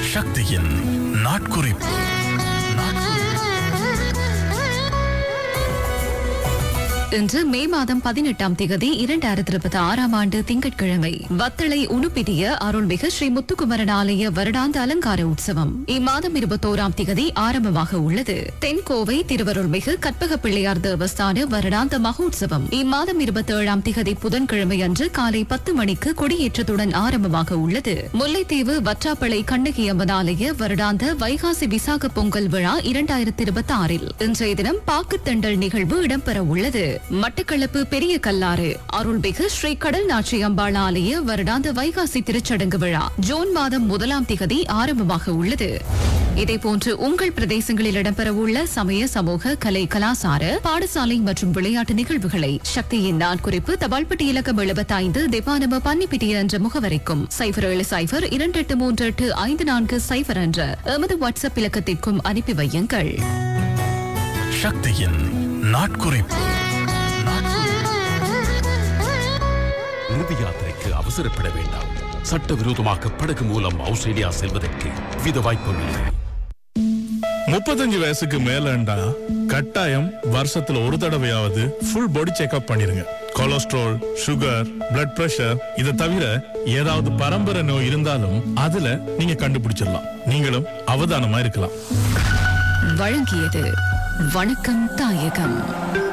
சக்தியின் நாட்குறிப்பு இன்று மே மாதம் பதினெட்டாம் திகதி இரண்டாயிரத்தி இருபத்தி ஆறாம் ஆண்டு திங்கட்கிழமை வத்தளை உணுப்பிடிய அருள்மிகு ஸ்ரீ முத்துக்குமரன் ஆலய வருடாந்த அலங்கார உற்சவம் இம்மாதம் இருபத்தோராம் திகதி ஆரம்பமாக உள்ளது தென்கோவை திருவருள்மிகு கற்பக பிள்ளையார் தேவஸ்தான வருடாந்த மகோற்சவம் இம்மாதம் இருபத்தேழாம் திகதி புதன்கிழமை அன்று காலை பத்து மணிக்கு கொடியேற்றத்துடன் ஆரம்பமாக உள்ளது முல்லைத்தீவு வற்றாப்பளை கண்ணகி அம்மன் ஆலய வருடாந்த வைகாசி விசாக பொங்கல் விழா இரண்டாயிரத்தி இருபத்தி ஆறில் இன்றைய தினம் பாக்குத்தண்டல் நிகழ்வு இடம்பெற உள்ளது மட்டக்களப்பு பெரிய கல்லாறு அருள்மிகு ஸ்ரீ கடல் நாச்சி அம்பாள் ஆலய வருடாந்த வைகாசி திருச்சடங்கு விழா ஜூன் மாதம் முதலாம் திகதி ஆரம்பமாக உள்ளது இதேபோன்று உங்கள் பிரதேசங்களில் இடம்பெறவுள்ள சமய சமூக கலை கலாசார பாடசாலை மற்றும் விளையாட்டு நிகழ்வுகளை சக்தியின் நாட்குறிப்பு தபால்பட்டி இலக்கம் எழுபத்தைந்து திபானம பன்னிப்பிட்டி என்ற முகவரிக்கும் சைபர் ஏழு சைபர் இரண்டு எட்டு மூன்று எட்டு ஐந்து நான்கு சைபர் என்ற எமது வாட்ஸ்அப் இலக்கத்திற்கும் அனுப்பி வையுங்கள் சக்தியின் நாட்குறிப்பு இறுதி யாத்திரைக்கு அவசரப்பட வேண்டாம் சட்டவிரோதமாக படகு மூலம் ஆஸ்திரேலியா செல்வதற்கு வித வாய்ப்பும் இல்லை முப்பத்தஞ்சு வயசுக்கு மேலண்டா கட்டாயம் வருஷத்துல ஒரு தடவையாவது ஃபுல் பாடி செக்அப் பண்ணிருங்க கொலஸ்ட்ரால் சுகர் பிளட் பிரஷர் இதை தவிர ஏதாவது பரம்பரை நோய் இருந்தாலும் அதுல நீங்க கண்டுபிடிச்சிடலாம் நீங்களும் அவதானமா இருக்கலாம் வழங்கியது வணக்கம் தாயகம்